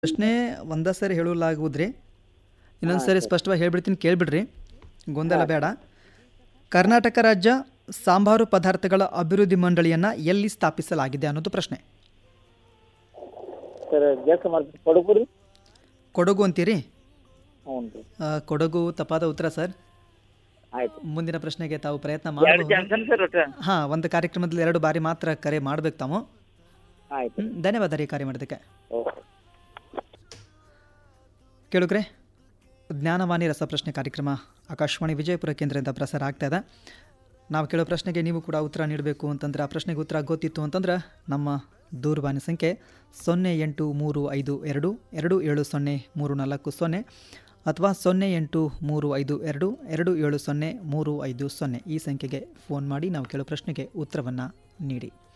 ಪ್ರಶ್ನೆ ಒಂದೇ ಸರಿ ಹೇಳಲಾಗುವುದ್ರಿ ಇನ್ನೊಂದು ಸರಿ ಸ್ಪಷ್ಟವಾಗಿ ಹೇಳ್ಬಿಡ್ತೀನಿ ಕೇಳ್ಬಿಡ್ರಿ ಗೊಂದಲ ಬೇಡ ಕರ್ನಾಟಕ ರಾಜ್ಯ ಸಾಂಬಾರು ಪದಾರ್ಥಗಳ ಅಭಿವೃದ್ಧಿ ಮಂಡಳಿಯನ್ನು ಎಲ್ಲಿ ಸ್ಥಾಪಿಸಲಾಗಿದೆ ಅನ್ನೋದು ಪ್ರಶ್ನೆ ಸರ್ ಗೆಸ್ ಮಾಡ್ತೀವಿ ಕೊಡಗು ರೀ ಕೊಡಗು ಅಂತೀರಿ ಹ್ಞೂ ರೀ ಆ, ಕೊಡಗು ತಪ್ಪಾದ ಉತ್ತರ ಸರ್ ಆಯ್ತು ಮುಂದಿನ ಪ್ರಶ್ನೆಗೆ ತಾವು ಪ್ರಯತ್ನ ಎರಡು ಮಾಡಬಹುದು ಚಾನ್ಸನ್ ಸರ್ ಒಟ್ಟು ಹಾಂ ಒಂದು ಕಾರ್ಯಕ್ರಮದಲ್ಲಿ ಎರಡು ಬಾರಿ ಮಾತ್ರ ಕರೆ ಮಾಡ್ಬೇಕು ತಾವು ಆಯ್ತು ಹ್ಮ್, ಧನ್ಯವಾದ ರೀ ಕಾರ್ಯ ಮಾಡೋದಕ್ಕೆ ಓಕೆ ಕೇಳುಗ್ರೆ ಜ್ಞಾನವಾಣಿ ರಸಪ್ರಶ್ನೆ ಕಾರ್ಯಕ್ರಮ ಆಕಾಶವಾಣಿ ವಿಜಯಪುರ ಕೇಂದ್ರದಿಂದ ಪ್ರಸಾರ ಆಗ್ತಾ ಇದೆ ನಾವು ಕೇಳೋ ಪ್ರಶ್ನೆಗೆ ನೀವು ಕೂಡ ಉತ್ತರ ನೀಡಬೇಕು ಅಂತಂದ್ರೆ ಆ ಪ್ರಶ್ನೆಗೆ ಉತ್ತರ ಗೊತ್ತಿತ್ತು ಅಂತಂದ್ರೆ ನಮ್ಮ ದೂರವಾಣಿ ಸಂಖ್ಯೆ ಸೊನ್ನೆ ಎಂಟು ಮೂರು ಐದು ಎರಡು ಎರಡು ಏಳು ಸೊನ್ನೆ ಮೂರು ನಾಲ್ಕು ಸೊನ್ನೆ ಅಥವಾ ಸೊನ್ನೆ ಎಂಟು ಮೂರು ಐದು ಎರಡು ಎರಡು ಏಳು ಸೊನ್ನೆ ಮೂರು ಐದು ಸೊನ್ನೆ ಈ ಸಂಖ್ಯೆಗೆ ಫೋನ್ ಮಾಡಿ ನಾವು ಕೇಳೋ ಪ್ರಶ್ನೆಗೆ ಉತ್ತರವನ್ನು ನೀಡಿ